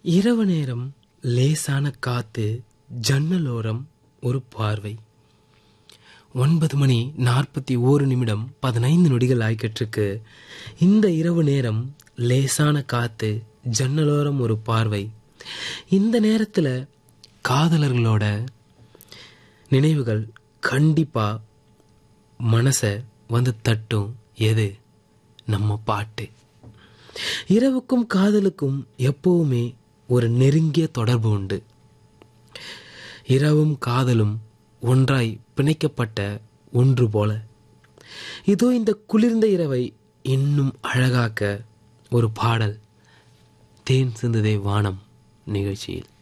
இரவு நேரம் லேசான காத்து ஜன்னலோரம் ஒரு பார்வை ஒன்பது மணி நாற்பத்தி ஓரு நிமிடம் பதினைந்து நொடிகள் ஆய்கற்றுக்கு இந்த இரவு நேரம் லேசான காத்து ஜன்னலோரம் ஒரு பார்வை இந்த நேரத்தில் காதலர்களோட நினைவுகள் கண்டிப்பா மனசை வந்து தட்டும் எது நம்ம பாட்டு இரவுக்கும் காதலுக்கும் எப்பவுமே ஒரு நெருங்கிய தொடர்பு உண்டு இரவும் காதலும் ஒன்றாய் பிணைக்கப்பட்ட ஒன்று போல இதோ இந்த குளிர்ந்த இரவை இன்னும் அழகாக்க ஒரு பாடல் தேன் சிந்துதே வானம் நிகழ்ச்சியில்